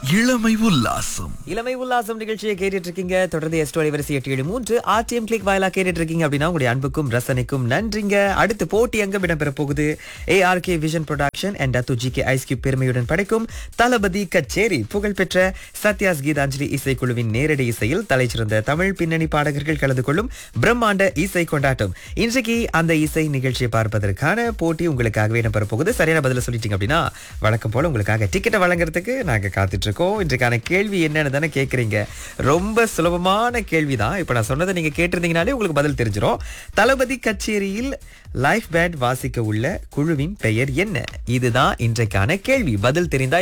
இளமை உல்லாசம் இளமை உல்லாசம் நிகழ்ச்சியை கேட்டுட்டு இருக்கீங்க தொடர்ந்து எஸ்டோரி வரிசை எட்டு ஏழு மூன்று ஆர்டிஎம் கிளிக் வாயிலா கேட்டுட்டு இருக்கீங்க அப்படின்னா உங்களுடைய அன்புக்கும் ரசனைக்கும் நன்றிங்க அடுத்து போட்டி அங்கம் இடம்பெற போகுது ஏஆர்கே விஷன் ப்ரொடக்ஷன் அண்ட் டத்து ஜி கே ஐஸ்கியூப் பெருமையுடன் படைக்கும் தளபதி கச்சேரி புகழ்பெற்ற சத்யாஸ் கீதாஞ்சலி இசைக்குழுவின் நேரடி இசையில் தலைச்சிறந்த தமிழ் பின்னணி பாடகர்கள் கலந்து கொள்ளும் பிரம்மாண்ட இசை கொண்டாட்டம் இன்றைக்கு அந்த இசை நிகழ்ச்சியை பார்ப்பதற்கான போட்டி உங்களுக்காகவே இடம்பெற போகுது சரியான பதில சொல்லிட்டீங்க அப்படின்னா வழக்கம் போல உங்களுக்காக டிக்கெட்டை வழங்குறதுக்கு நாங்க காத்துட்டு இருக்கோம் இன்றைக்கான கேள்வி என்னன்னு தானே கேக்குறீங்க ரொம்ப சுலபமான கேள்விதான் இப்ப நான் சொன்னதை நீங்க கேட்டிருந்தீங்கனாலே உங்களுக்கு பதில் தெரிஞ்சிடும் தளபதி கச்சேரியில் லைஃப் பேண்ட் வாசிக்க உள்ள குழுவின் பெயர் என்ன இதுதான் இன்றைக்கான கேள்வி பதில் தெரிந்தா